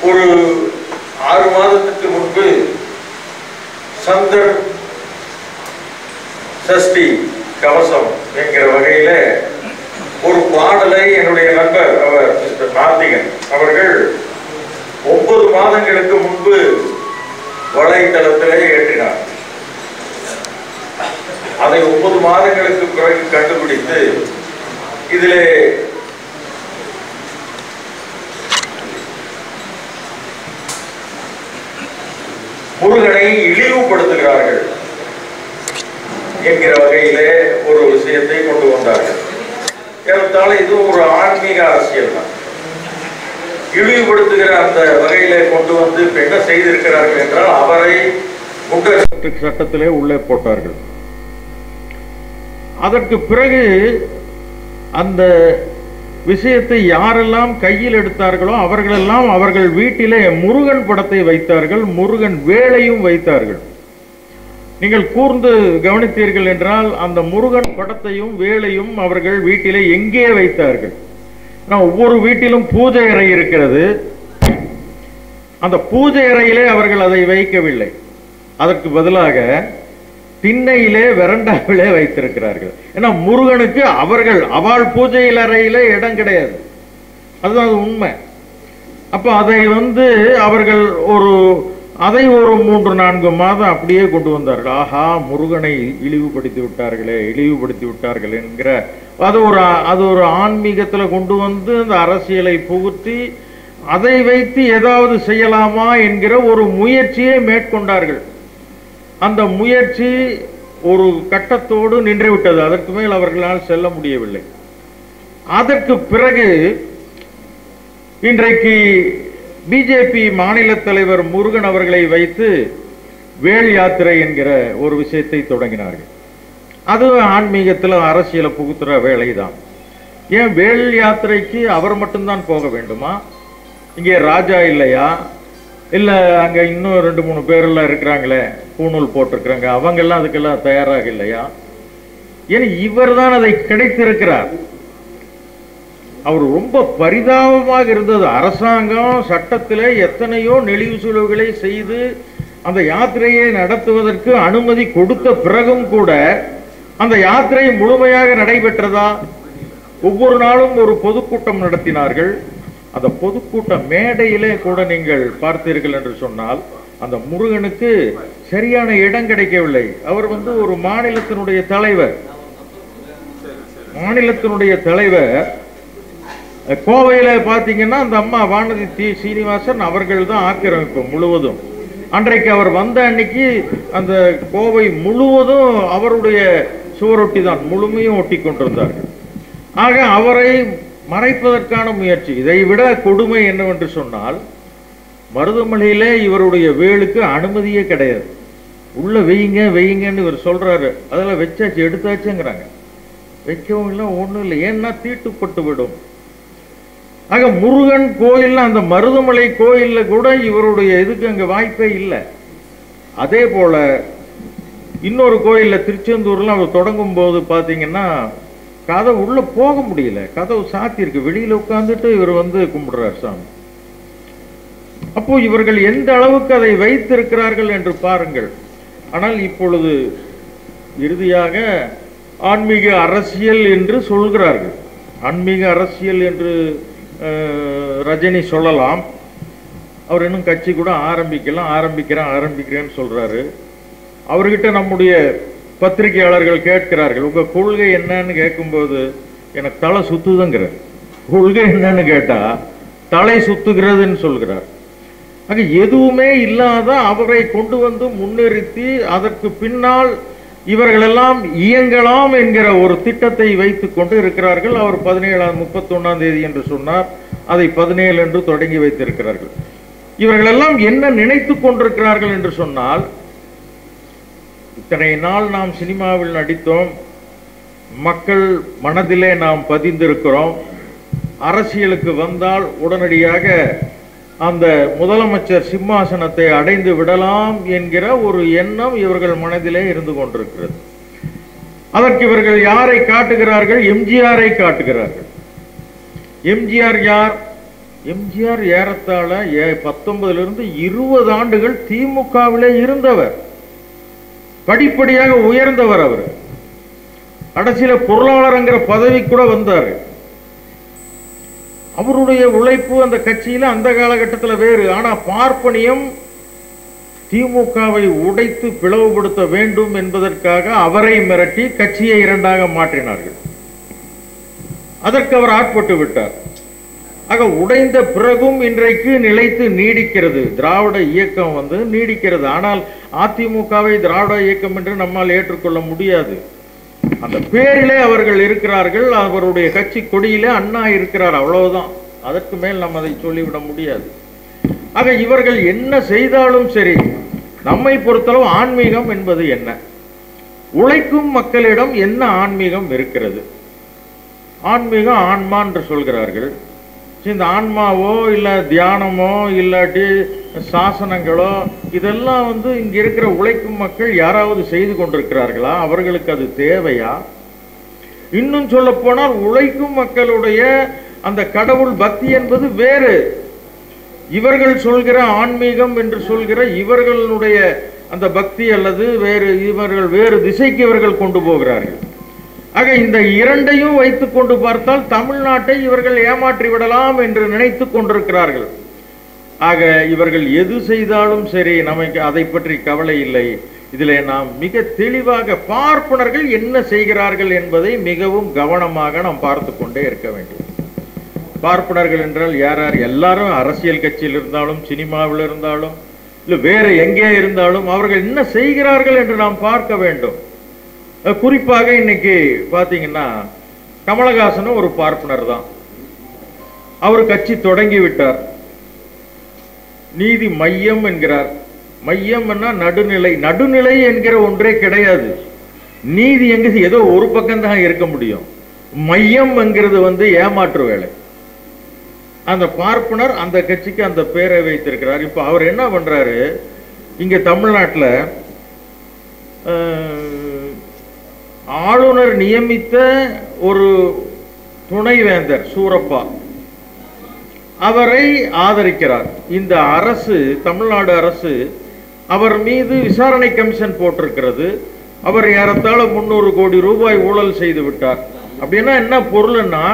ஒரு ஆறு மாதத்துக்கு முன்பு சந்தர் சஷ்டி கவசம் என்கிற வகையில ஒரு பாடலை என்னுடைய நண்பர் அவர் மிஸ்டர் கார்த்திகன் அவர்கள் ஒன்பது மாதங்களுக்கு முன்பு வலைத்தளத்திலே ஏற்றினார் அதை ஒன்பது மாதங்களுக்கு பிறகு கண்டுபிடித்து இதிலே முருகனை இழிவுபடுத்துகிறார்கள் என்கிற வகையிலே ஒரு விஷயத்தை கொண்டு வந்தார்கள் ஏறத்தாழ இது ஒரு ஆன்மீக அரசியல் தான் இழிவுபடுத்துகிற அந்த வகையிலே கொண்டு வந்து இப்ப என்ன செய்திருக்கிறார்கள் என்றால் அவரை குண்டர் சட்டத்திலே உள்ளே போட்டார்கள் அதற்கு பிறகு அந்த விஷயத்தை யாரெல்லாம் கையில் எடுத்தார்களோ அவர்களெல்லாம் அவர்கள் வீட்டிலே முருகன் படத்தை வைத்தார்கள் முருகன் வேலையும் வைத்தார்கள் நீங்கள் கூர்ந்து கவனித்தீர்கள் என்றால் அந்த முருகன் படத்தையும் வேலையும் அவர்கள் வீட்டிலே எங்கே வைத்தார்கள் நான் ஒவ்வொரு வீட்டிலும் பூஜை அறை இருக்கிறது அந்த பூஜை அறையிலே அவர்கள் அதை வைக்கவில்லை அதற்கு பதிலாக திண்ணையிலே வெரண்டாவிலே வைத்திருக்கிறார்கள் ஏன்னா முருகனுக்கு அவர்கள் அவள் பூஜையில் அறையிலே இடம் கிடையாது அதுதான் அது உண்மை அப்போ அதை வந்து அவர்கள் ஒரு அதை ஒரு மூன்று நான்கு மாதம் அப்படியே கொண்டு வந்தார்கள் ஆஹா முருகனை இழிவுபடுத்தி விட்டார்களே இழிவுபடுத்தி விட்டார்கள் என்கிற அது ஒரு அது ஒரு ஆன்மீகத்துல கொண்டு வந்து அந்த அரசியலை புகுத்தி அதை வைத்து ஏதாவது செய்யலாமா என்கிற ஒரு முயற்சியை மேற்கொண்டார்கள் அந்த முயற்சி ஒரு கட்டத்தோடு நின்றுவிட்டது அதற்கு மேல் அவர்களால் செல்ல முடியவில்லை அதற்கு பிறகு இன்றைக்கு பிஜேபி மாநில தலைவர் முருகன் அவர்களை வைத்து வேல் யாத்திரை என்கிற ஒரு விஷயத்தை தொடங்கினார்கள் அது ஆன்மீகத்தில் அரசியலை புகுத்துற வேலைதான் ஏன் வேல் யாத்திரைக்கு அவர் மட்டும்தான் போக வேண்டுமா இங்கே ராஜா இல்லையா இல்ல அங்க இன்னும் ரெண்டு மூணு பேரெல்லாம் இருக்கிறாங்களே பூணூல் போட்டிருக்கிறாங்க அவங்க எல்லாம் அதுக்கெல்லாம் தயாராக இல்லையா ஏன்னா இவர் தான் அதை கிடைத்திருக்கிறார் அவர் ரொம்ப பரிதாபமாக இருந்தது அரசாங்கம் சட்டத்திலே எத்தனையோ நெளிவு சுழிவுகளை செய்து அந்த யாத்திரையை நடத்துவதற்கு அனுமதி கொடுத்த பிறகும் கூட அந்த யாத்திரை முழுமையாக நடைபெற்றதா ஒவ்வொரு நாளும் ஒரு பொதுக்கூட்டம் நடத்தினார்கள் அந்த பொதுக்கூட்ட மேடையிலே கூட நீங்கள் பார்த்தீர்கள் என்று சொன்னால் அந்த முருகனுக்கு சரியான இடம் கிடைக்கவில்லை அவர் வந்து ஒரு மாநிலத்தினுடைய தலைவர் மாநிலத்தினுடைய தலைவர் கோவையில பாத்தீங்கன்னா அந்த அம்மா வானதி தி சீனிவாசன் அவர்கள் தான் ஆக்கிரமிப்பு முழுவதும் அன்றைக்கு அவர் வந்த அன்னைக்கு அந்த கோவை முழுவதும் அவருடைய சுவரொட்டி தான் முழுமையும் ஒட்டி கொண்டிருந்தார்கள் ஆக அவரை மறைப்பதற்கான முயற்சி இதை விட கொடுமை என்னவென்று சொன்னால் மருதமலையிலே இவருடைய வேலுக்கு அனுமதியே கிடையாது உள்ள வெய்யுங்க வெய்யுங்கன்னு இவர் சொல்றாரு அதெல்லாம் வச்சாச்சு எடுத்தாச்சுங்கிறாங்க வைக்கவும் இல்லை ஒண்ணும் இல்லை ஏன்னா தீட்டுப்பட்டு விடும் ஆக முருகன் கோயில்ல அந்த மருதமலை கோயில்ல கூட இவருடைய இதுக்கு அங்க வாய்ப்பே இல்லை அதே போல இன்னொரு கோயில்ல திருச்செந்தூர்ல அவர் தொடங்கும் போது பாத்தீங்கன்னா கதவு உள்ள போக முடியல கதவு சாத்தி இருக்கு வெளியில உட்கார்ந்துட்டு இவர் வந்து கும்பிடுறார் சாமி அப்போ இவர்கள் எந்த அளவுக்கு அதை வைத்திருக்கிறார்கள் என்று பாருங்கள் ஆனால் இப்பொழுது இறுதியாக ஆன்மீக அரசியல் என்று சொல்கிறார்கள் ஆன்மீக அரசியல் என்று அஹ், ரஜினி சொல்லலாம் அவர் இன்னும் கட்சி கூட ஆரம்பிக்கலாம் ஆரம்பிக்கிறேன் ஆரம்பிக்கிறேன்னு சொல்றாரு அவர்கிட்ட நம்முடைய பத்திரிகையாளர்கள் கேட்கிறார்கள் உங்க கொள்கை என்னன்னு கேட்கும்போது எனக்கு தலை சுத்துதுங்கிறார் கொள்கை என்னன்னு கேட்டா தலை சுத்துகிறதுன்னு சொல்கிறார் ஆக எதுவுமே இல்லாத அவரை கொண்டு வந்து முன்னிறுத்தி அதற்கு பின்னால் இவர்களெல்லாம் இயங்கலாம் என்கிற ஒரு திட்டத்தை வைத்துக் கொண்டு இருக்கிறார்கள் அவர் பதினேழாம் முப்பத்தொன்னாம் தேதி என்று சொன்னார் அதை பதினேழு என்று தொடங்கி வைத்திருக்கிறார்கள் இவர்களெல்லாம் என்ன நினைத்துக் கொண்டிருக்கிறார்கள் என்று சொன்னால் இத்தனை நாள் நாம் சினிமாவில் நடித்தோம் மக்கள் மனதிலே நாம் பதிந்திருக்கிறோம் அரசியலுக்கு வந்தால் உடனடியாக அந்த முதலமைச்சர் சிம்மாசனத்தை அடைந்து விடலாம் என்கிற ஒரு எண்ணம் இவர்கள் மனதிலே இருந்து கொண்டிருக்கிறது அதற்கு இவர்கள் யாரை காட்டுகிறார்கள் எம்ஜிஆரை காட்டுகிறார்கள் எம்ஜிஆர் யார் எம்ஜிஆர் ஏறத்தாழ ஏ பத்தொன்பதுல இருந்து இருபது ஆண்டுகள் திமுகவிலே இருந்தவர் படிப்படியாக உயர்ந்தவர் அவர் கடைசியில பொருளாளர்ங்கிற பதவி கூட வந்தார் அவருடைய உழைப்பு அந்த கட்சியில அந்த காலகட்டத்தில் வேறு ஆனா பார்ப்பனியம் திமுகவை உடைத்து பிளவுபடுத்த வேண்டும் என்பதற்காக அவரை மிரட்டி கட்சியை இரண்டாக மாற்றினார்கள் அதற்கு அவர் ஆட்பட்டு விட்டார் ஆக உடைந்த பிறகும் இன்றைக்கு நிலைத்து நீடிக்கிறது திராவிட இயக்கம் வந்து நீடிக்கிறது ஆனால் அதிமுகவை திராவிட இயக்கம் என்று நம்மால் ஏற்றுக்கொள்ள முடியாது அந்த பேரிலே அவர்கள் இருக்கிறார்கள் அவருடைய கட்சி கொடியிலே அண்ணா இருக்கிறார் அவ்வளவுதான் அதற்கு மேல் நம்ம அதை சொல்லிவிட முடியாது ஆக இவர்கள் என்ன செய்தாலும் சரி நம்மை பொறுத்தளவு ஆன்மீகம் என்பது என்ன உழைக்கும் மக்களிடம் என்ன ஆன்மீகம் இருக்கிறது ஆன்மீகம் ஆன்மா என்று சொல்கிறார்கள் சரி, இந்த ஆன்மாவோ இல்லை தியானமோ இல்லாட்டி சாசனங்களோ இதெல்லாம் வந்து இங்க இருக்கிற உழைக்கும் மக்கள் யாராவது செய்து கொண்டிருக்கிறார்களா அவர்களுக்கு அது தேவையா இன்னும் சொல்ல போனால் உழைக்கும் மக்களுடைய அந்த கடவுள் பக்தி என்பது வேறு இவர்கள் சொல்கிற ஆன்மீகம் என்று சொல்கிற இவர்களுடைய அந்த பக்தி அல்லது வேறு இவர்கள் வேறு திசைக்கு இவர்கள் கொண்டு போகிறார்கள் ஆக இந்த இரண்டையும் வைத்துக் கொண்டு பார்த்தால் தமிழ்நாட்டை இவர்கள் ஏமாற்றி விடலாம் என்று நினைத்துக் கொண்டிருக்கிறார்கள் ஆக இவர்கள் எது செய்தாலும் சரி நமக்கு அதை பற்றி கவலை இல்லை இதிலே நாம் மிக தெளிவாக பார்ப்பனர்கள் என்ன செய்கிறார்கள் என்பதை மிகவும் கவனமாக நாம் பார்த்து கொண்டே இருக்க வேண்டும் பார்ப்பனர்கள் என்றால் யார் யார் எல்லாரும் அரசியல் கட்சியில் இருந்தாலும் சினிமாவில் இருந்தாலும் இல்லை வேற எங்கே இருந்தாலும் அவர்கள் என்ன செய்கிறார்கள் என்று நாம் பார்க்க வேண்டும் அஹ் குறிப்பாக இன்னைக்கு பார்த்தீங்கன்னா கமலஹாசனும் ஒரு பார்ப்பனர் தான் அவர் கட்சி தொடங்கி விட்டார் நீதி மையம் என்கிறார் மையம்னா நடுநிலை நடுநிலை என்கிற ஒன்றே கிடையாது நீதி எங்க ஏதோ ஒரு பக்கம் தான் இருக்க முடியும் மையம் என்கிறது வந்து ஏமாற்று வேலை அந்த பார்ப்பனர் அந்த கட்சிக்கு அந்த பேரை வைத்திருக்கிறார் இப்போ அவர் என்ன பண்றாரு இங்க தமிழ்நாட்டில் ஆளுநர் நியமித்த ஒரு துணைவேந்தர் சூரப்பா அவரை ஆதரிக்கிறார் இந்த அரசு தமிழ்நாடு அரசு அவர் மீது விசாரணை கமிஷன் போட்டிருக்கிறது அவர் ஏறத்தாழ முந்நூறு கோடி ரூபாய் ஊழல் செய்து விட்டார் அப்படின்னா என்ன பொருள்னா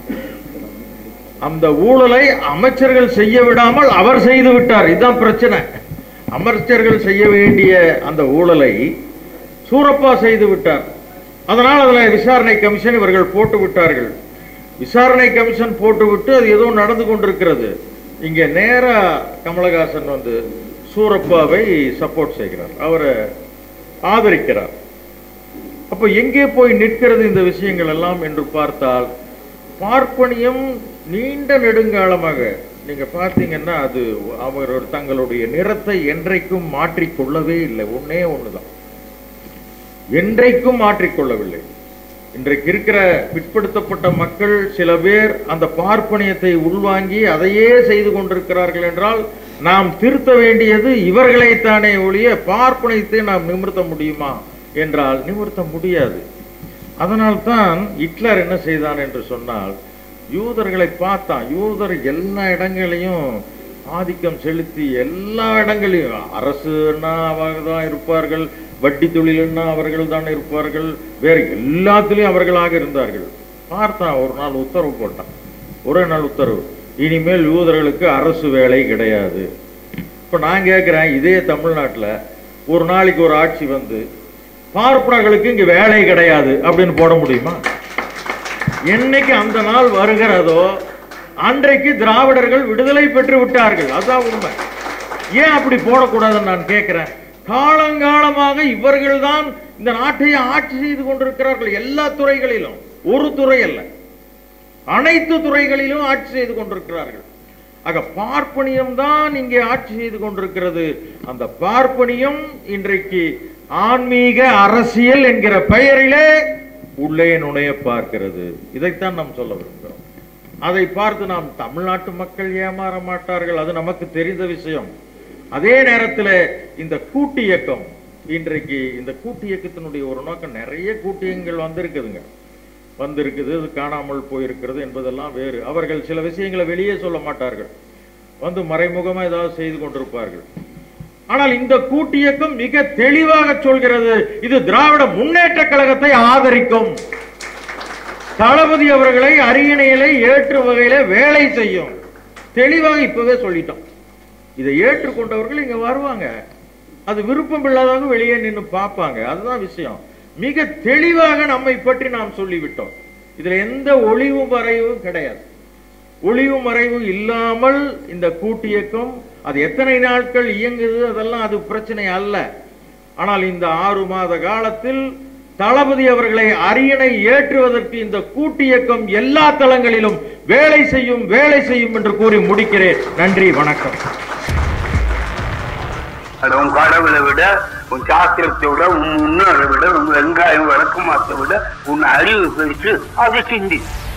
அந்த ஊழலை அமைச்சர்கள் செய்ய விடாமல் அவர் செய்து விட்டார் இதுதான் பிரச்சனை அமைச்சர்கள் செய்ய வேண்டிய அந்த ஊழலை சூரப்பா செய்து விட்டார் அதனால் அதுல விசாரணை கமிஷன் இவர்கள் போட்டு விட்டார்கள் விசாரணை கமிஷன் போட்டுவிட்டு அது ஏதோ நடந்து கொண்டிருக்கிறது இங்க நேரா கமலஹாசன் வந்து சூரப்பாவை சப்போர்ட் செய்கிறார் அவரை ஆதரிக்கிறார் அப்ப எங்கே போய் நிற்கிறது இந்த விஷயங்கள் எல்லாம் என்று பார்த்தால் பார்ப்பனியம் நீண்ட நெடுங்காலமாக நீங்க பார்த்தீங்கன்னா அது அவர் தங்களுடைய நிறத்தை என்றைக்கும் மாற்றிக்கொள்ளவே இல்லை ஒன்னே ஒண்ணுதான் என்றைக்கும் மாற்றிக்கொள்ளவில்லை இன்றைக்கு இருக்கிற பிற்படுத்தப்பட்ட மக்கள் சில பேர் அந்த பார்ப்பனியத்தை உள்வாங்கி அதையே செய்து கொண்டிருக்கிறார்கள் என்றால் நாம் திருத்த வேண்டியது இவர்களைத்தானே ஒழிய பார்ப்பனியத்தை நாம் நிமிர்த்த முடியுமா என்றால் நிமிர்த்த முடியாது அதனால்தான் ஹிட்லர் என்ன செய்தான் என்று சொன்னால் யூதர்களை பார்த்தான் யூதர் எல்லா இடங்களையும் ஆதிக்கம் செலுத்தி எல்லா இடங்களையும் அரசுன்னா அவங்க தான் இருப்பார்கள் வட்டி தொழில்னா அவர்கள் தான் இருப்பார்கள் வேற எல்லாத்துலயும் அவர்களாக இருந்தார்கள் பார்த்தான் ஒரு நாள் உத்தரவு போட்டான் ஒரே நாள் உத்தரவு இனிமேல் யூதர்களுக்கு அரசு வேலை கிடையாது இப்ப நான் கேட்கிறேன் இதே தமிழ்நாட்டுல ஒரு நாளைக்கு ஒரு ஆட்சி வந்து பார்ப்பனர்களுக்கு இங்க வேலை கிடையாது அப்படின்னு போட முடியுமா என்னைக்கு அந்த நாள் வருகிறதோ அன்றைக்கு திராவிடர்கள் விடுதலை பெற்று விட்டார்கள் அதான் உண்மை ஏன் அப்படி போடக்கூடாதுன்னு நான் கேட்கிறேன் காலங்காலமாக இவர்கள்தான் இந்த நாட்டை ஆட்சி செய்து கொண்டிருக்கிறார்கள் எல்லா துறைகளிலும் ஒரு துறை அல்ல அனைத்து துறைகளிலும் ஆட்சி செய்து கொண்டிருக்கிறார்கள் ஆக பார்ப்பனியம் தான் இங்கே ஆட்சி செய்து கொண்டிருக்கிறது அந்த பார்ப்பனியம் இன்றைக்கு ஆன்மீக அரசியல் என்கிற பெயரிலே உள்ளே நுழைய பார்க்கிறது இதைத்தான் நாம் சொல்ல விரும்புகிறோம் அதை பார்த்து நாம் தமிழ்நாட்டு மக்கள் ஏமாற மாட்டார்கள் அது நமக்கு தெரிந்த விஷயம் அதே நேரத்தில் இந்த கூட்டு இயக்கம் இன்றைக்கு இந்த கூட்டு இயக்கத்தினுடைய ஒரு நோக்கம் நிறைய கூட்டு இயக்கங்கள் வந்திருக்குதுங்க வந்திருக்குது இது காணாமல் போயிருக்கிறது என்பதெல்லாம் வேறு அவர்கள் சில விஷயங்களை வெளியே சொல்ல மாட்டார்கள் வந்து மறைமுகமா ஏதாவது செய்து கொண்டிருப்பார்கள் ஆனால் இந்த கூட்டியக்கம் மிக தெளிவாக சொல்கிறது இது திராவிட முன்னேற்ற கழகத்தை ஆதரிக்கும் தளபதி அவர்களை அரியணையிலே ஏற்று வகையில வேலை செய்யும் தெளிவாக இப்பவே சொல்லிட்டோம் இதை ஏற்றுக்கொண்டவர்கள் இங்க வருவாங்க அது விருப்பம் இல்லாதவங்க வெளியே நின்று பார்ப்பாங்க அதுதான் விஷயம் மிக தெளிவாக நம்மை பற்றி நாம் சொல்லிவிட்டோம் இதுல எந்த ஒளிவு மறைவும் கிடையாது ஒளிவு மறைவு இல்லாமல் இந்த கூட்டியக்கம் அது எத்தனை நாட்கள் இயங்குது அதெல்லாம் அது பிரச்சனை அல்ல ஆனால் இந்த ஆறு மாத காலத்தில் தளபதி அவர்களை அரியணை ஏற்றுவதற்கு இந்த கூட்டியக்கம் எல்லா தளங்களிலும் வேலை செய்யும் வேலை செய்யும் என்று கூறி முடிக்கிறேன் நன்றி வணக்கம் அது உன் கடவுளை விட உன் சாஸ்திரத்தை விட உன் முன்னோரை விட உன் வெங்காயம் விளக்கமாத்தை விட உன் அறிவு பெருசு அதை சிந்தி